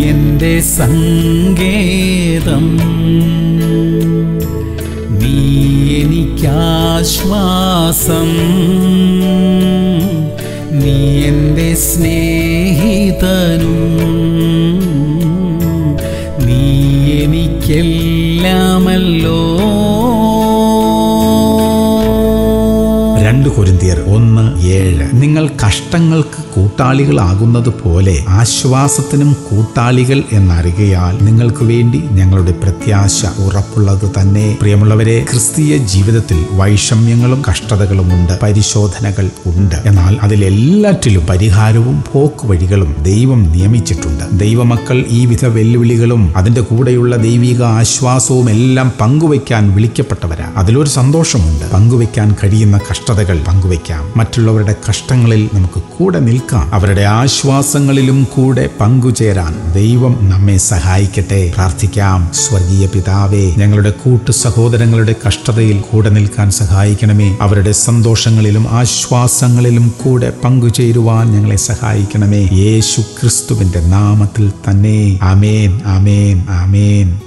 എന്റെ സങ്കേതം നീ എനിക്കാശ്വാസം നീ എന്റെ സ്നേഹിതനും നീ എനിക്കെല്ലാമല്ലോ രണ്ട് കൊരിന്തിയർ ഒന്ന് ഏഴ് നിങ്ങൾ കഷ്ടങ്ങൾക്ക് കൂട്ടാളികളാകുന്നത് പോലെ ആശ്വാസത്തിനും കൂട്ടാളികൾ എന്നറികയാൽ നിങ്ങൾക്ക് വേണ്ടി ഞങ്ങളുടെ പ്രത്യാശ ഉറപ്പുള്ളത് തന്നെ പ്രിയമുള്ളവരെ ക്രിസ്തീയ ജീവിതത്തിൽ വൈഷമ്യങ്ങളും കഷ്ടതകളും ഉണ്ട് പരിശോധനകൾ ഉണ്ട് എന്നാൽ അതിലെല്ലാറ്റിലും പരിഹാരവും പോക്കുവഴികളും ദൈവം നിയമിച്ചിട്ടുണ്ട് ദൈവമക്കൾ ഈ വിധ വെല്ലുവിളികളും അതിന്റെ കൂടെയുള്ള ദൈവിക ആശ്വാസവും എല്ലാം പങ്കുവയ്ക്കാൻ വിളിക്കപ്പെട്ടവരാ അതിലൊരു സന്തോഷമുണ്ട് പങ്കുവയ്ക്കാൻ കഴിയുന്ന കഷ്ടതകൾ പങ്കുവയ്ക്കാം മറ്റുള്ളവരുടെ കഷ്ടങ്ങളിൽ നമുക്ക് കൂടെ നിൽക്കാം അവരുടെ ആശ്വാസങ്ങളിലും കൂടെ പങ്കുചേരാൻ ദൈവം നമ്മെ സഹായിക്കട്ടെ പ്രാർത്ഥിക്കാം സ്വർഗീയ പിതാവേ ഞങ്ങളുടെ കൂട്ടു സഹോദരങ്ങളുടെ കഷ്ടതയിൽ കൂടെ നിൽക്കാൻ സഹായിക്കണമേ അവരുടെ സന്തോഷങ്ങളിലും ആശ്വാസങ്ങളിലും കൂടെ പങ്കുചേരുവാൻ ഞങ്ങളെ സഹായിക്കണമേ യേശു ക്രിസ്തുവിന്റെ നാമത്തിൽ തന്നെ ആമേൻ ആമേൻ ആമേൻ